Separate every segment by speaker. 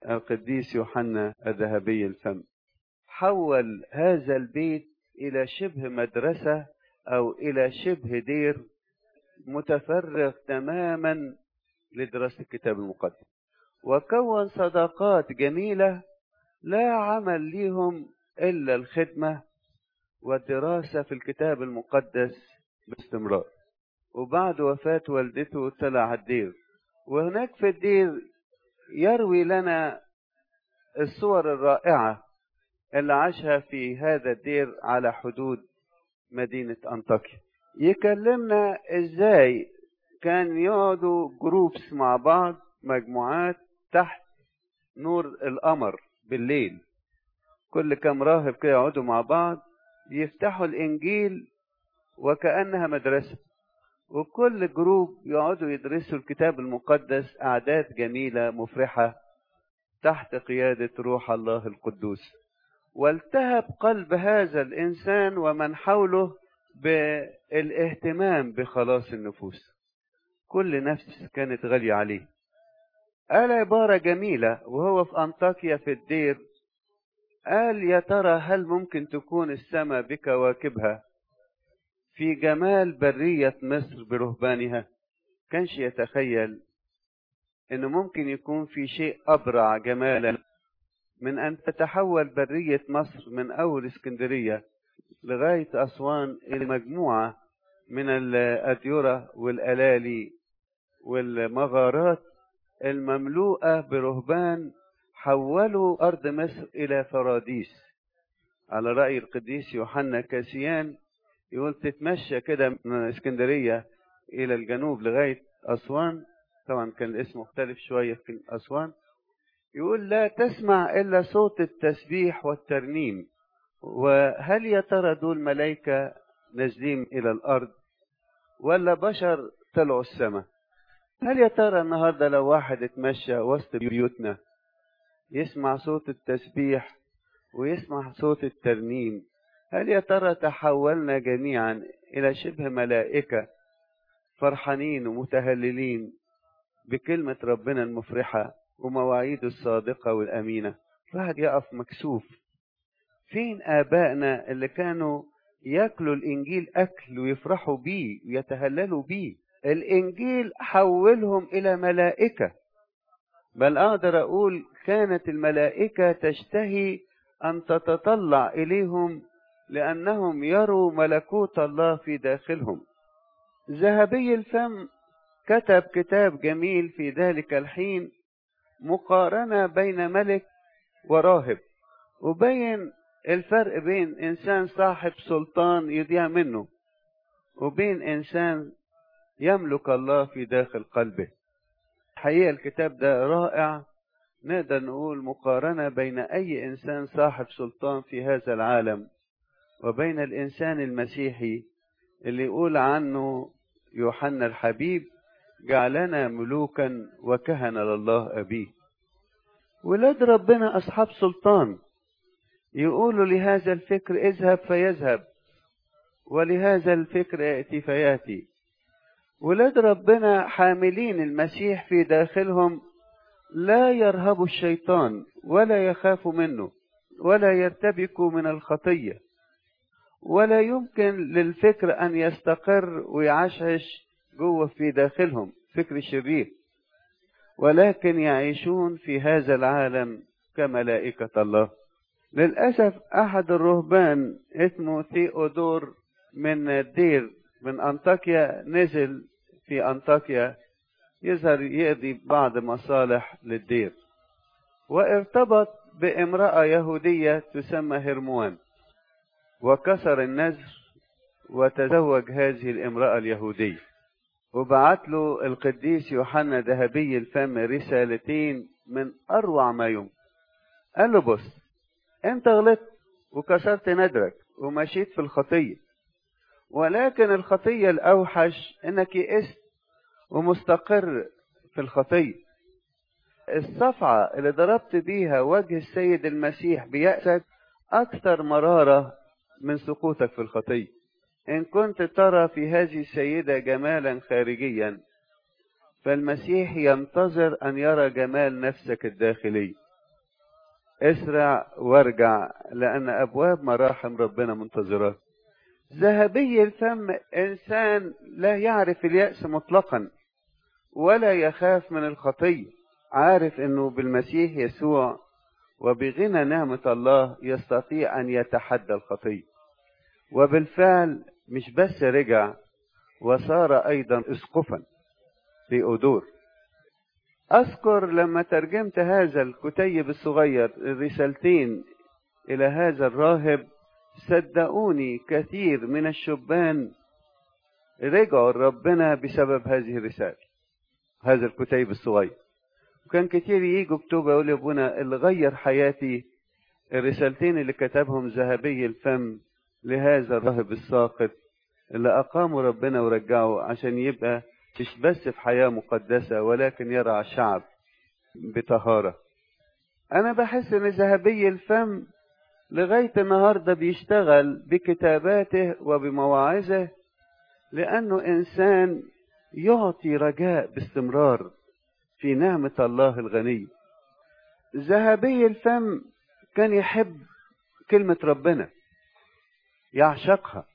Speaker 1: القديس يوحنا الذهبي الفم حول هذا البيت إلى شبه مدرسة أو إلى شبه دير متفرغ تماما لدراسة الكتاب المقدس وكون صداقات جميلة لا عمل ليهم إلا الخدمة والدراسة في الكتاب المقدس باستمرار وبعد وفاة والدته طلع الدير وهناك في الدير يروي لنا الصور الرائعة اللي عاشها في هذا الدير على حدود مدينة أنطاكيا يكلمنا ازاي كان يقعدوا جروبس مع بعض مجموعات تحت نور القمر بالليل كل كام راهب كده يقعدوا مع بعض يفتحوا الإنجيل وكأنها مدرسة وكل جروب يقعدوا يدرسوا الكتاب المقدس أعداد جميلة مفرحة تحت قيادة روح الله القدوس والتهب قلب هذا الإنسان ومن حوله بالاهتمام بخلاص النفوس كل نفس كانت غالية عليه قال عبارة جميلة وهو في أنطاكيا في الدير قال يا ترى هل ممكن تكون السماء بكواكبها في جمال برية مصر برهبانها كانش يتخيل انه ممكن يكون في شيء ابرع جمالا من ان تتحول برية مصر من اول اسكندرية لغاية اسوان الى مجموعة من الاديرة والالالي والمغارات المملوءة برهبان حولوا ارض مصر الى فراديس على رأي القديس يوحنا كاسيان يقول تتمشى كده من اسكندرية إلى الجنوب لغاية أسوان طبعا كان الاسم مختلف شوية في أسوان يقول لا تسمع إلا صوت التسبيح والترنيم وهل يا ترى دول ملائكة نازلين إلى الأرض ولا بشر طلعوا السماء هل يا ترى النهاردة لو واحد اتمشى وسط بيوتنا يسمع صوت التسبيح ويسمع صوت الترنيم هل يا ترى تحولنا جميعا إلى شبه ملائكة فرحانين ومتهللين بكلمة ربنا المفرحة ومواعيده الصادقة والأمينة الواحد يقف مكسوف فين آبائنا اللي كانوا ياكلوا الإنجيل أكل ويفرحوا بيه ويتهللوا بيه الإنجيل حولهم إلى ملائكة بل أقدر أقول كانت الملائكة تشتهي أن تتطلع إليهم لأنهم يروا ملكوت الله في داخلهم ذهبي الفم كتب كتاب جميل في ذلك الحين مقارنة بين ملك وراهب وبين الفرق بين إنسان صاحب سلطان يضيع منه وبين إنسان يملك الله في داخل قلبه حقيقة الكتاب ده رائع نقدر نقول مقارنة بين أي إنسان صاحب سلطان في هذا العالم وبين الإنسان المسيحي اللي يقول عنه يوحنا الحبيب جعلنا ملوكا وكهنة لله أبيه ولاد ربنا أصحاب سلطان يقولوا لهذا الفكر اذهب فيذهب ولهذا الفكر يأتي فيأتي ولاد ربنا حاملين المسيح في داخلهم لا يرهبوا الشيطان ولا يخافوا منه ولا يرتبكوا من الخطيه ولا يمكن للفكر أن يستقر ويعشعش جوه في داخلهم فكر شرير ولكن يعيشون في هذا العالم كملائكة الله للأسف أحد الرهبان اسمه ثيودور من الدير من أنطاكيا نزل في أنطاكيا يظهر يقضي بعض مصالح للدير وارتبط بامرأة يهودية تسمى هرموان وكسر النذر وتزوج هذه الامرأة اليهودية وبعت له القديس يوحنا ذهبي الفم رسالتين من أروع ما يمكن قال له بص أنت غلطت وكسرت نذرك ومشيت في الخطية ولكن الخطية الأوحش إنك يئست ومستقر في الخطية الصفعة اللي ضربت بيها وجه السيد المسيح بيأسك أكثر مرارة من سقوطك في الخطية إن كنت ترى في هذه السيدة جمالا خارجيا فالمسيح ينتظر أن يرى جمال نفسك الداخلي اسرع وارجع لأن أبواب مراحم ربنا منتظرات ذهبي الفم إنسان لا يعرف اليأس مطلقا ولا يخاف من الخطية عارف أنه بالمسيح يسوع وبغنى نعمة الله يستطيع أن يتحدى الخطية وبالفعل مش بس رجع وصار أيضا اسقفا في أدور أذكر لما ترجمت هذا الكتيب الصغير الرسالتين إلى هذا الراهب صدقوني كثير من الشبان رجعوا لربنا بسبب هذه الرسالة هذا الكتيب الصغير وكان كتير يجوا كتب يقول ابونا اللي غير حياتي الرسالتين اللي كتبهم ذهبي الفم لهذا الراهب الساقط اللي أقاموا ربنا ورجعوا عشان يبقى مش بس في حياة مقدسة ولكن يرعى الشعب بطهارة أنا بحس إن ذهبي الفم لغاية النهاردة بيشتغل بكتاباته وبمواعظه لأنه إنسان يعطي رجاء باستمرار في نعمة الله الغني ذهبي الفم كان يحب كلمة ربنا يعشقها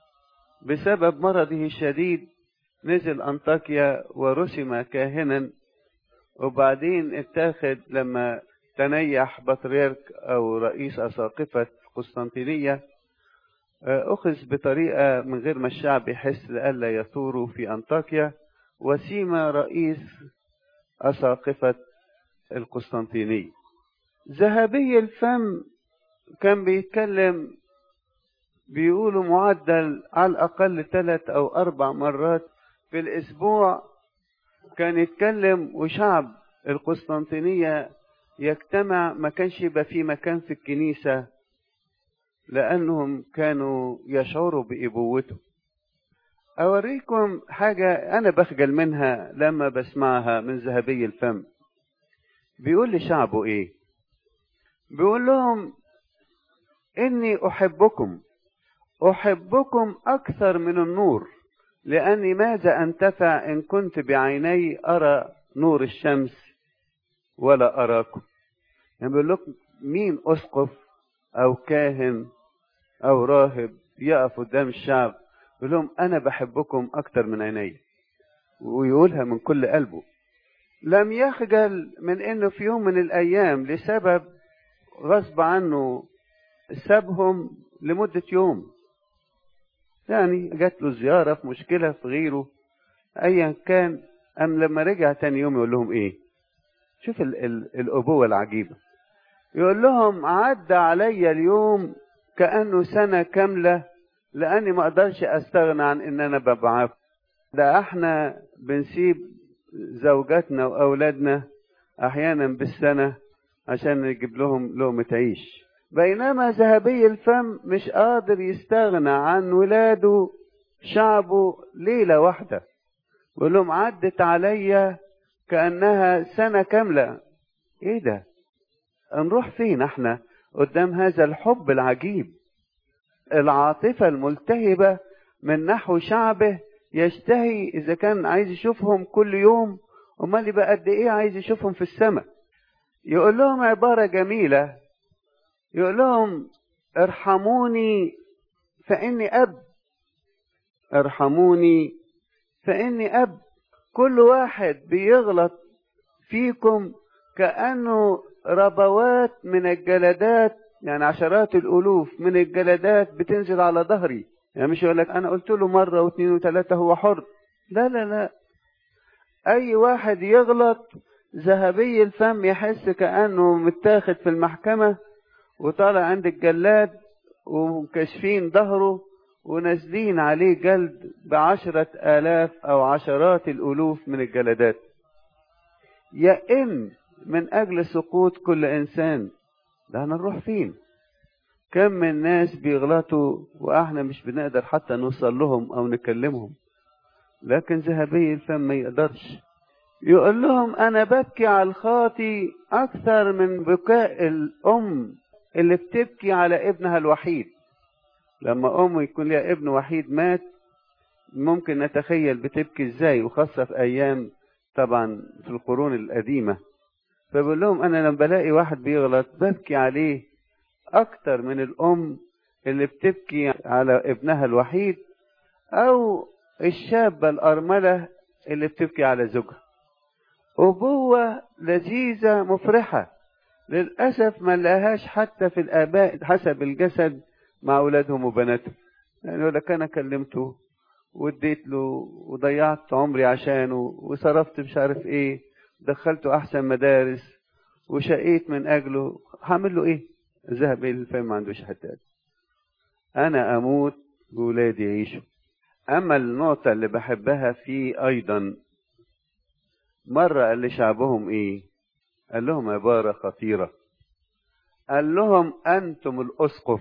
Speaker 1: بسبب مرضه الشديد نزل أنطاكيا ورسم كاهنا وبعدين اتاخد لما تنيح بطريرك أو رئيس أساقفة قسطنطينية أخذ بطريقة من غير ما الشعب يحس لألا يثوروا في أنطاكيا وسيم رئيس أساقفة القسطنطينية ذهبي الفم كان بيتكلم بيقولوا معدل على الأقل ثلاث أو أربع مرات في الأسبوع كان يتكلم وشعب القسطنطينية يجتمع ما كانش يبقى في مكان في الكنيسة لأنهم كانوا يشعروا بإبوته أوريكم حاجة أنا بخجل منها لما بسمعها من ذهبي الفم بيقول لشعبه إيه بيقول لهم إني أحبكم أحبكم أكثر من النور لأني ماذا أنتفع إن كنت بعيني أرى نور الشمس ولا أراكم يعني بيقول لكم مين أسقف أو كاهن أو راهب يقف قدام الشعب يقول لهم أنا بحبكم أكتر من عيني ويقولها من كل قلبه لم يخجل من إنه في يوم من الأيام لسبب غصب عنه سابهم لمدة يوم يعني جات له زيارة في مشكلة في غيره أيا كان أم لما رجع تاني يوم يقول لهم إيه شوف ال ال الأبوة العجيبة يقول لهم عدى عليا اليوم كأنه سنة كاملة لأني ما أقدرش أستغنى عن إن أنا ببعاف ده إحنا بنسيب زوجاتنا وأولادنا أحيانا بالسنة عشان نجيب لهم لقمة عيش بينما ذهبي الفم مش قادر يستغنى عن ولاده شعبه ليلة واحدة يقول لهم عدت عليا كأنها سنة كاملة ايه ده نروح فين احنا قدام هذا الحب العجيب العاطفة الملتهبة من نحو شعبه يشتهي اذا كان عايز يشوفهم كل يوم امال يبقى قد ايه عايز يشوفهم في السماء يقول لهم عبارة جميلة يقول لهم ارحموني فإني أب ارحموني فإني أب كل واحد بيغلط فيكم كأنه ربوات من الجلدات يعني عشرات الألوف من الجلدات بتنزل على ظهري يعني مش يقول لك أنا قلت له مرة واثنين وثلاثة هو حر لا لا لا أي واحد يغلط ذهبي الفم يحس كأنه متاخد في المحكمة وطالع عند الجلاد وكاشفين ظهره ونازلين عليه جلد بعشرة آلاف أو عشرات الألوف من الجلدات يئن من أجل سقوط كل إنسان ده هنروح فين كم من ناس بيغلطوا وإحنا مش بنقدر حتى نوصل لهم أو نكلمهم لكن ذهبي الفم ما يقدرش يقول لهم أنا ببكي على الخاطي أكثر من بكاء الأم اللي بتبكي على ابنها الوحيد لما أم يكون لها ابن وحيد مات ممكن نتخيل بتبكي ازاي وخاصة في أيام طبعا في القرون القديمة فبقول لهم انا لما بلاقي واحد بيغلط ببكي عليه اكتر من الام اللي بتبكي على ابنها الوحيد او الشابة الارملة اللي بتبكي على زوجها ابوة لذيذة مفرحة للأسف ما لقاهاش حتى في الآباء حسب الجسد مع أولادهم وبناتهم يعني يقول لك أنا كلمته واديت له وضيعت عمري عشانه وصرفت مش عارف ايه دخلته احسن مدارس وشقيت من اجله هعمل له ايه ذهب الى الفم ما عندوش حتى انا اموت وولادي يعيشوا اما النقطة اللي بحبها فيه ايضا مرة قال لشعبهم ايه قال لهم عبارة خطيرة قال لهم انتم الاسقف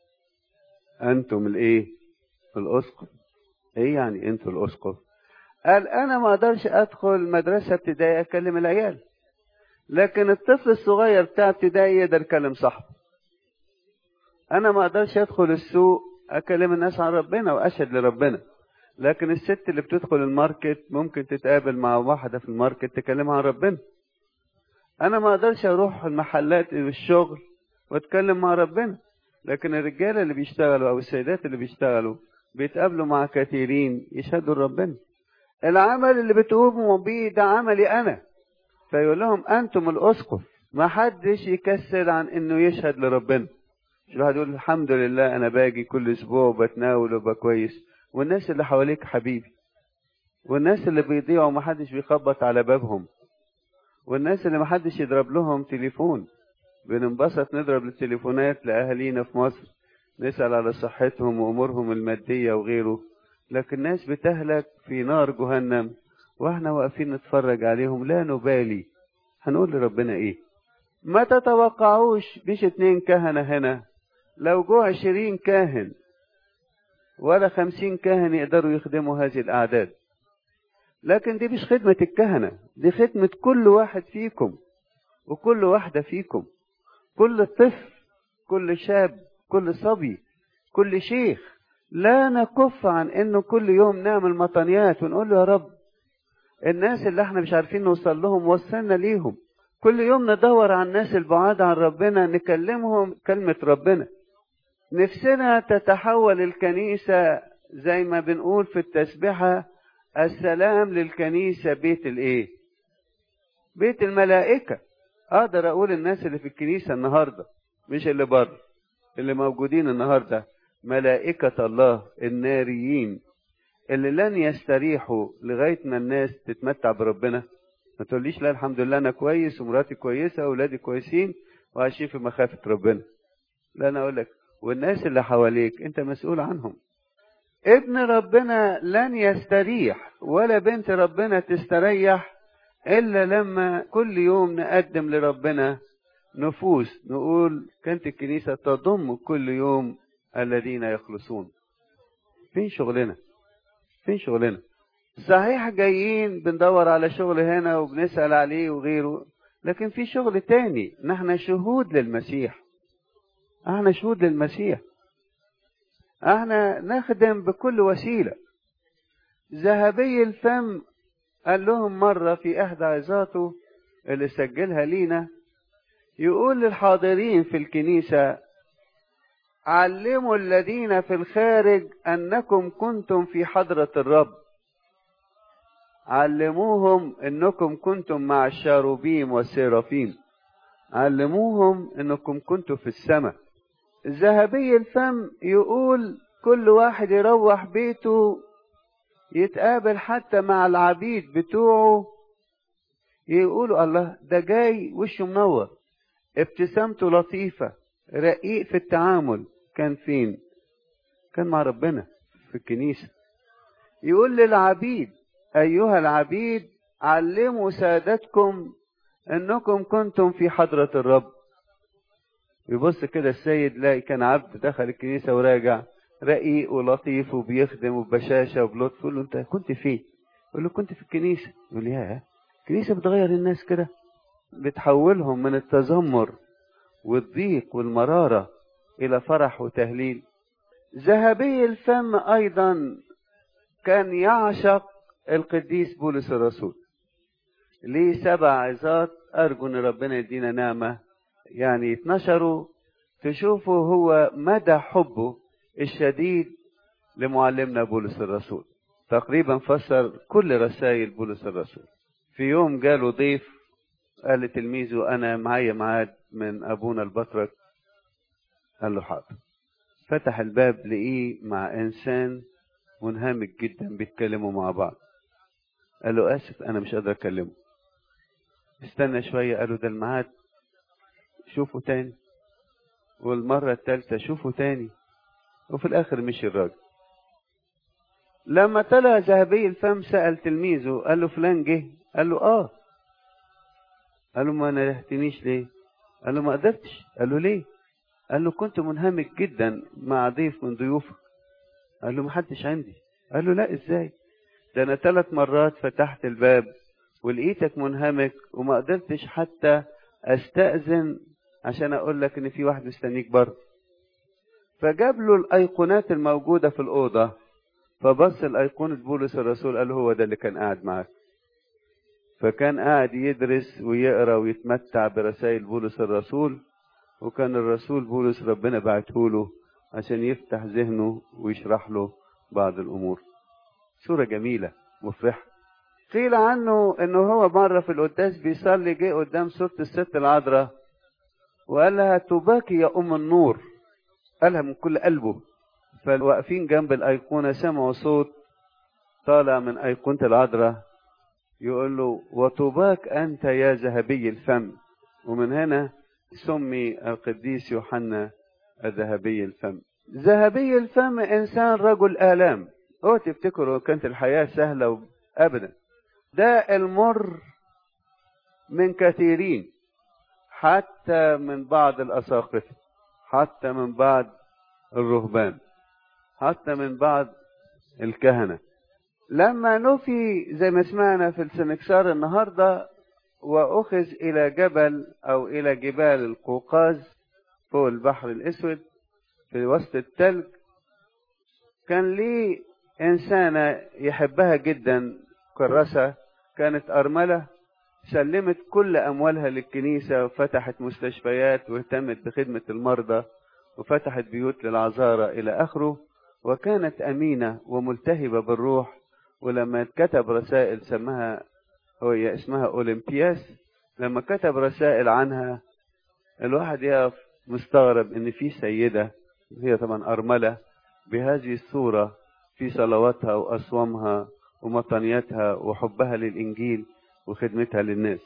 Speaker 1: انتم الايه الاسقف ايه يعني انتوا الاسقف قال انا ما اقدرش ادخل مدرسه ابتدائيه اكلم العيال لكن الطفل الصغير بتاع ابتدائي يقدر يكلم صاحبه انا ما اقدرش ادخل السوق اكلم الناس عن ربنا واشهد لربنا لكن الست اللي بتدخل الماركت ممكن تتقابل مع واحده في الماركت تكلمها عن ربنا انا ما اقدرش اروح المحلات والشغل واتكلم مع ربنا لكن الرجاله اللي بيشتغلوا او السيدات اللي بيشتغلوا بيتقابلوا مع كثيرين يشهدوا لربنا العمل اللي بتقوموا بيه ده عملي انا فيقول لهم انتم الاسقف ما حدش يكسل عن انه يشهد لربنا مش الواحد يقول الحمد لله انا باجي كل اسبوع وبتناول وبقى كويس والناس اللي حواليك حبيبي والناس اللي بيضيعوا ما حدش بيخبط على بابهم والناس اللي ما حدش يضرب لهم تليفون بننبسط نضرب التليفونات لاهالينا في مصر نسأل على صحتهم وأمورهم المادية وغيره لكن ناس بتهلك في نار جهنم واحنا واقفين نتفرج عليهم لا نبالي هنقول لربنا ايه ما تتوقعوش مش اتنين كهنة هنا لو جو عشرين كاهن ولا خمسين كاهن يقدروا يخدموا هذه الأعداد لكن دي مش خدمة الكهنة دي خدمة كل واحد فيكم وكل واحدة فيكم كل طفل كل شاب كل صبي كل شيخ لا نكف عن انه كل يوم نعمل مطنيات ونقول له يا رب الناس اللي احنا مش عارفين نوصل لهم وصلنا ليهم كل يوم ندور على الناس البعاد عن ربنا نكلمهم كلمة ربنا نفسنا تتحول الكنيسة زي ما بنقول في التسبيحة السلام للكنيسة بيت الايه بيت الملائكة اقدر اقول الناس اللي في الكنيسة النهاردة مش اللي بره اللي موجودين النهاردة ملائكة الله الناريين اللي لن يستريحوا لغاية ما الناس تتمتع بربنا ما تقوليش لا الحمد لله أنا كويس ومراتي كويسة وأولادي كويسين وعايشين في مخافة ربنا لا أنا أقول لك والناس اللي حواليك أنت مسؤول عنهم ابن ربنا لن يستريح ولا بنت ربنا تستريح إلا لما كل يوم نقدم لربنا نفوس نقول كانت الكنيسة تضم كل يوم الذين يخلصون فين شغلنا فين شغلنا صحيح جايين بندور على شغل هنا وبنسأل عليه وغيره لكن في شغل تاني نحن شهود للمسيح احنا شهود للمسيح احنا نخدم بكل وسيلة ذهبي الفم قال لهم مرة في احدى عظاته اللي سجلها لينا يقول للحاضرين في الكنيسة علموا الذين في الخارج أنكم كنتم في حضرة الرب علموهم أنكم كنتم مع الشاروبيم والسيرافيم علموهم أنكم كنتم في السماء ذهبي الفم يقول كل واحد يروح بيته يتقابل حتى مع العبيد بتوعه يقولوا الله ده جاي وشه منور ابتسامته لطيفة رقيق في التعامل كان فين كان مع ربنا في الكنيسة يقول للعبيد أيها العبيد علموا سادتكم أنكم كنتم في حضرة الرب يبص كده السيد لاقي كان عبد دخل الكنيسة وراجع رقيق ولطيف وبيخدم وببشاشة وبلطف يقول له أنت كنت فين؟ يقول له كنت في الكنيسة يقول يا الكنيسة بتغير الناس كده بتحولهم من التذمر والضيق والمرارة إلى فرح وتهليل ذهبي الفم أيضا كان يعشق القديس بولس الرسول ليه سبع عظات أرجو إن ربنا يدينا نعمة يعني يتنشروا تشوفوا هو مدى حبه الشديد لمعلمنا بولس الرسول تقريبا فسر كل رسائل بولس الرسول في يوم جاله ضيف قال لتلميذه أنا معايا ميعاد من أبونا البطرك قال له حاضر فتح الباب لقيه مع إنسان منهمك جدا بيتكلموا مع بعض قال له آسف أنا مش قادر أكلمه استنى شوية قال له ده الميعاد شوفه تاني والمرة الثالثة شوفه تاني وفي الآخر مشي الراجل لما طلع ذهبي الفم سأل تلميذه قال له فلان جه قال له آه قال له ما نرهتنيش ليه قال له ما قدرتش قال له ليه قال له كنت منهمك جدا مع ضيف من ضيوفك قال له ما حدش عندي قال له لا ازاي ده انا ثلاث مرات فتحت الباب ولقيتك منهمك وما قدرتش حتى استأذن عشان اقول لك ان في واحد مستنيك بره فجاب له الايقونات الموجودة في الأوضة فبص الايقونة بولس الرسول قال له هو ده اللي كان قاعد معاك فكان قاعد يدرس ويقرا ويتمتع برسائل بولس الرسول وكان الرسول بولس ربنا بعته له عشان يفتح ذهنه ويشرح له بعض الامور صوره جميله مفرحه قيل عنه انه هو مره في القداس بيصلي جه قدام صوره الست العذراء وقال لها تباكي يا ام النور قالها من كل قلبه فالواقفين جنب الايقونه سمعوا صوت طالع من ايقونه العذراء يقول له وطوباك أنت يا ذهبي الفم ومن هنا سمي القديس يوحنا الذهبي الفم ذهبي الفم إنسان رجل آلام هو تفتكروا كانت الحياة سهلة أبدا ده المر من كثيرين حتى من بعض الأساقفة حتى من بعض الرهبان حتى من بعض الكهنه لما نفي زي ما سمعنا في السنكسار النهارده واخذ الى جبل او الى جبال القوقاز فوق البحر الاسود في وسط التلج كان ليه انسانه يحبها جدا كرسه كانت ارمله سلمت كل اموالها للكنيسه وفتحت مستشفيات واهتمت بخدمه المرضى وفتحت بيوت للعذارى الى اخره وكانت امينه وملتهبه بالروح ولما كتب رسائل سماها هي اسمها أولمبياس لما كتب رسائل عنها الواحد يقف مستغرب ان في سيدة هي طبعا أرملة بهذه الصورة في صلواتها وأصوامها ومطنياتها وحبها للإنجيل وخدمتها للناس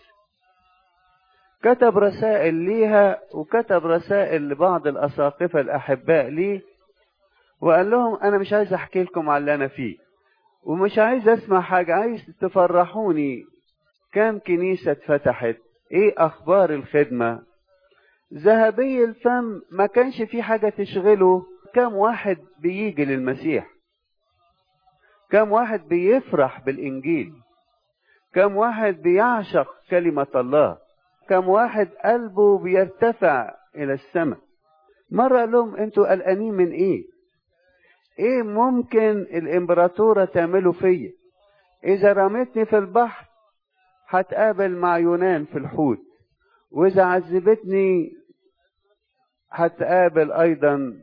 Speaker 1: كتب رسائل ليها وكتب رسائل لبعض الأساقفة الأحباء ليه وقال لهم أنا مش عايز أحكي لكم على اللي أنا فيه ومش عايز اسمع حاجة عايز تفرحوني كام كنيسة اتفتحت ايه اخبار الخدمة ذهبي الفم ما كانش في حاجة تشغله كام واحد بيجي للمسيح كام واحد بيفرح بالانجيل كام واحد بيعشق كلمة الله كام واحد قلبه بيرتفع الى السماء مرة قال لهم انتوا قلقانين من ايه ايه ممكن الامبراطورة تعمله فيا اذا رمتني في البحر هتقابل مع يونان في الحوت واذا عذبتني هتقابل ايضا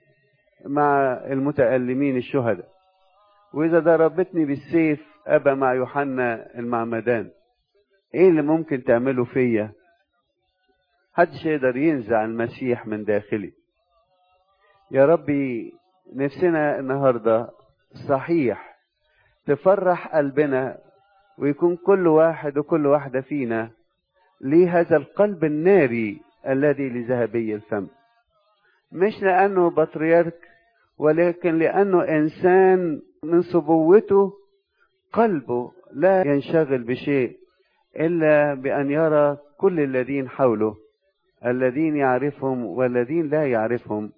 Speaker 1: مع المتألمين الشهداء واذا ضربتني بالسيف ابى مع يوحنا المعمدان ايه اللي ممكن تعمله فيا محدش يقدر ينزع المسيح من داخلي يا ربي نفسنا النهارده صحيح تفرح قلبنا ويكون كل واحد وكل واحدة فينا ليه هذا القلب الناري الذي لذهبي الفم مش لأنه بطريرك ولكن لأنه إنسان من صبوته قلبه لا ينشغل بشيء إلا بأن يرى كل الذين حوله الذين يعرفهم والذين لا يعرفهم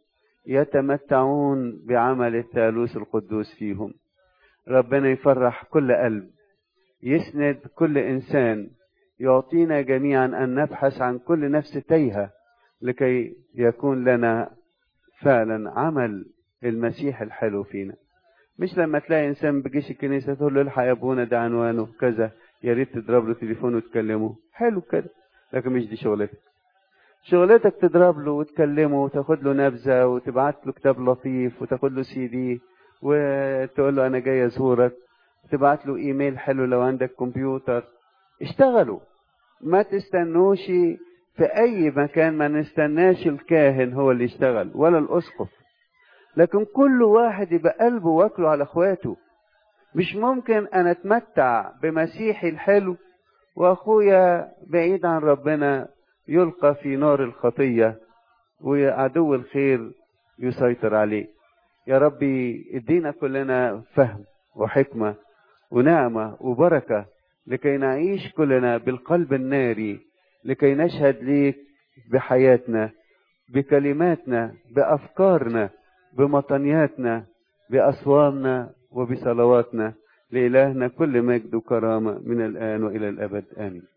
Speaker 1: يتمتعون بعمل الثالوث القدوس فيهم ربنا يفرح كل قلب يسند كل انسان يعطينا جميعا ان نبحث عن كل نفس تايهه لكي يكون لنا فعلا عمل المسيح الحلو فينا مش لما تلاقي انسان بجيش الكنيسه تقول له الحق يا ابونا ده عنوانه كذا يا ريت تضرب له تليفون وتكلمه حلو كده لكن مش دي شغلتك شغلتك تضرب له وتكلمه وتاخد له نبذة وتبعت له كتاب لطيف وتاخد له سي دي وتقول له أنا جاي أزورك تبعت له إيميل حلو لو عندك كمبيوتر اشتغلوا ما تستنوش في أي مكان ما نستناش الكاهن هو اللي يشتغل ولا الأسقف لكن كل واحد يبقى قلبه واكله على اخواته مش ممكن انا اتمتع بمسيحي الحلو واخويا بعيد عن ربنا يلقى في نار الخطية وعدو الخير يسيطر عليه يا ربي ادينا كلنا فهم وحكمة ونعمة وبركة لكي نعيش كلنا بالقلب الناري لكي نشهد ليك بحياتنا بكلماتنا بأفكارنا بمطنياتنا بأصوامنا وبصلواتنا لإلهنا كل مجد وكرامة من الآن وإلى الأبد آمين